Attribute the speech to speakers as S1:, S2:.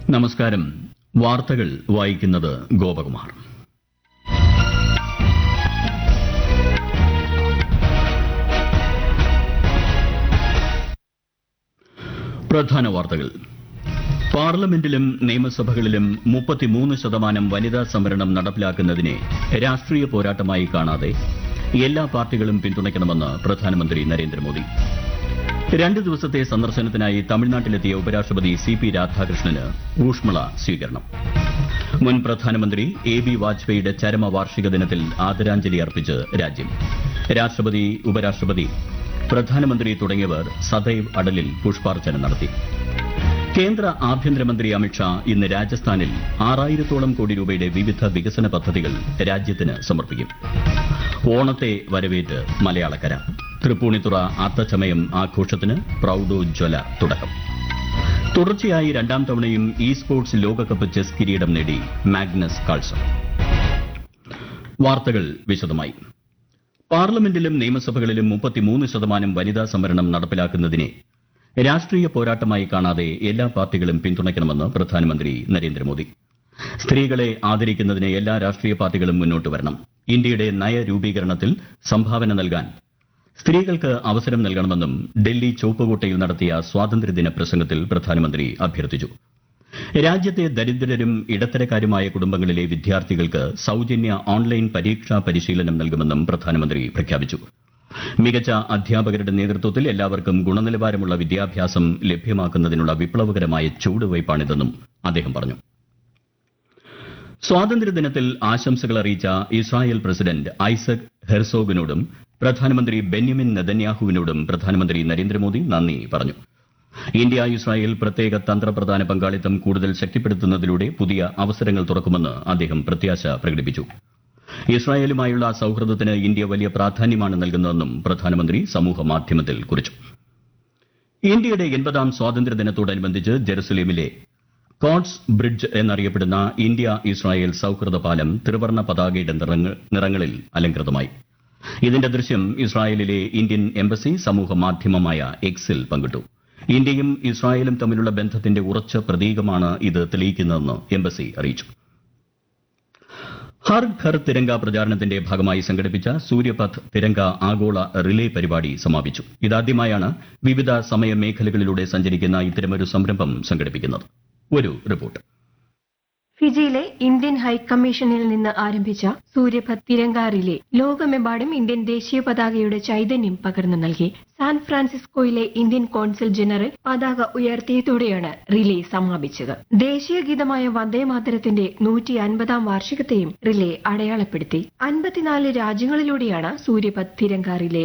S1: നമസ്കാരം വാർത്തകൾ വായിക്കുന്നത് ഗോപകുമാർ പ്രധാന വാർത്തകൾ പാർലമെന്റിലും നിയമസഭകളിലും മുപ്പത്തിമൂന്ന് ശതമാനം വനിതാ സംവരണം നടപ്പിലാക്കുന്നതിനെ രാഷ്ട്രീയ പോരാട്ടമായി കാണാതെ എല്ലാ പാർട്ടികളും പിന്തുണയ്ക്കണമെന്ന് പ്രധാനമന്ത്രി നരേന്ദ്രമോദി രണ്ട് ദിവസത്തെ സന്ദർശനത്തിനായി തമിഴ്നാട്ടിലെത്തിയ ഉപരാഷ്ട്രപതി സി പി രാധാകൃഷ്ണന് ഊഷ്മള സ്വീകരണം മുൻ പ്രധാനമന്ത്രി എ ബി വാജ്പേയിയുടെ ചരമവാർഷിക ദിനത്തിൽ ആദരാഞ്ജലി അർപ്പിച്ച് രാജ്യം രാഷ്ട്രപതി ഉപരാഷ്ട്രപതി പ്രധാനമന്ത്രി തുടങ്ങിയവർ സദൈവ് അടലിൽ പുഷ്പാർച്ചന നടത്തി കേന്ദ്ര ആഭ്യന്തരമന്ത്രി അമിത്ഷാ ഇന്ന് രാജസ്ഥാനിൽ ആറായിരത്തോളം കോടി രൂപയുടെ വിവിധ വികസന പദ്ധതികൾ രാജ്യത്തിന് സമർപ്പിക്കും ഓണത്തെ വരവേറ്റ് മലയാളക്കര തൃപ്പൂണിത്തുറ അത്തച്ചമയം ആഘോഷത്തിന് പ്രൌഢോജ്വല തുടക്കം തുടർച്ചയായി രണ്ടാം തവണയും ഇ സ്പോർട്സ് ലോകകപ്പ് ചെസ് കിരീടം നേടി മാഗ്നസ് കാൾസൺ വാർത്തകൾ വിശദമായി പാർലമെന്റിലും നിയമസഭകളിലും മുപ്പത്തിമൂന്ന് ശതമാനം വനിതാ സംവരണം നടപ്പിലാക്കുന്നതിനെ രാഷ്ട്രീയ പോരാട്ടമായി കാണാതെ എല്ലാ പാർട്ടികളും പിന്തുണയ്ക്കണമെന്ന് പ്രധാനമന്ത്രി നരേന്ദ്രമോദി സ്ത്രീകളെ ആദരിക്കുന്നതിന് എല്ലാ രാഷ്ട്രീയ പാർട്ടികളും മുന്നോട്ട് വരണം ഇന്ത്യയുടെ നയരൂപീകരണത്തിൽ സംഭാവന നൽകാൻ സ്ത്രീകൾക്ക് അവസരം നൽകണമെന്നും ഡൽഹി ചുവപ്പുകോട്ടയിൽ നടത്തിയ സ്വാതന്ത്ര്യദിന പ്രസംഗത്തിൽ പ്രധാനമന്ത്രി അഭ്യർത്ഥിച്ചു രാജ്യത്തെ ദരിദ്രരും ഇടത്തരക്കാരുമായ കുടുംബങ്ങളിലെ വിദ്യാർത്ഥികൾക്ക് സൌജന്യ ഓൺലൈൻ പരീക്ഷാ പരിശീലനം നൽകുമെന്നും പ്രധാനമന്ത്രി പ്രഖ്യാപിച്ചു മികച്ച അധ്യാപകരുടെ നേതൃത്വത്തിൽ എല്ലാവർക്കും ഗുണനിലവാരമുള്ള വിദ്യാഭ്യാസം ലഭ്യമാക്കുന്നതിനുള്ള വിപ്ലവകരമായ ചുവടുവയ്പ്പാണിതെന്നും അദ്ദേഹം പറഞ്ഞു സ്വാതന്ത്ര്യദിനത്തിൽ ആശംസകൾ അറിയിച്ച ഇസ്രായേൽ പ്രസിഡന്റ് ഐസക് ഹെർസോഗിനോടും പ്രധാനമന്ത്രി ബെന്യമിൻ നെതന്യാഹുവിനോടും പ്രധാനമന്ത്രി നരേന്ദ്രമോദി നന്ദി പറഞ്ഞു ഇന്ത്യ ഇസ്രായേൽ പ്രത്യേക തന്ത്രപ്രധാന പങ്കാളിത്തം കൂടുതൽ ശക്തിപ്പെടുത്തുന്നതിലൂടെ പുതിയ അവസരങ്ങൾ തുറക്കുമെന്ന് അദ്ദേഹം പ്രത്യാശ പ്രകടിപ്പിച്ചു ഇസ്രായേലുമായുള്ള സൌഹൃദത്തിന് ഇന്ത്യ വലിയ പ്രാധാന്യമാണ് നൽകുന്നതെന്നും പ്രധാനമന്ത്രി സമൂഹമാധ്യമത്തിൽ കുറിച്ചു ഇന്ത്യയുടെ എൺപതാം സ്വാതന്ത്ര്യദിനത്തോടനുബന്ധിച്ച് ജെറുസലേമിലെ കോട്സ് ബ്രിഡ്ജ് എന്നറിയപ്പെടുന്ന ഇന്ത്യ ഇസ്രായേൽ സൌഹൃദ പാലം ത്രിവർണ്ണ പതാകയുടെ നിറങ്ങളിൽ അലങ്കൃതമായി ഇതിന്റെ ദൃശ്യം ഇസ്രായേലിലെ ഇന്ത്യൻ എംബസി സമൂഹ മാധ്യമമായ എക്സിൽ പങ്കിട്ടു ഇന്ത്യയും ഇസ്രായേലും തമ്മിലുള്ള ബന്ധത്തിന്റെ ഉറച്ച പ്രതീകമാണ് ഇത് തെളിയിക്കുന്നതെന്ന് എംബസി അറിയിച്ചു ഹർ ഘർ തിരങ്ക പ്രചാരണത്തിന്റെ ഭാഗമായി സംഘടിപ്പിച്ച സൂര്യപഥ് തിരങ്ക ആഗോള റിലേ പരിപാടി സമാപിച്ചു ഇതാദ്യമായാണ് വിവിധ സമയമേഖലകളിലൂടെ സഞ്ചരിക്കുന്ന ഇത്തരമൊരു സംരംഭം സംഘടിപ്പിക്കുന്നത് ഒരു റിപ്പോർട്ട്
S2: ഫിജിയിലെ ഇന്ത്യൻ ഹൈക്കമ്മീഷനിൽ നിന്ന് ആരംഭിച്ച സൂര്യഭത് തിരങ്ക റിലേ ലോകമെമ്പാടും ഇന്ത്യൻ ദേശീയ പതാകയുടെ ചൈതന്യം പകർന്നു നൽകി സാൻ ഫ്രാൻസിസ്കോയിലെ ഇന്ത്യൻ കോൺസൽ ജനറൽ പതാക ഉയർത്തിയതോടെയാണ് റിലേ സമാപിച്ചത് ദേശീയ ഗീതമായ വന്ദേമാതരത്തിന്റെ നൂറ്റി അൻപതാം വാർഷികത്തെയും റിലേ അടയാളപ്പെടുത്തി അൻപത്തിനാല് രാജ്യങ്ങളിലൂടെയാണ് സൂര്യപത് തിരങ്ക റിലേ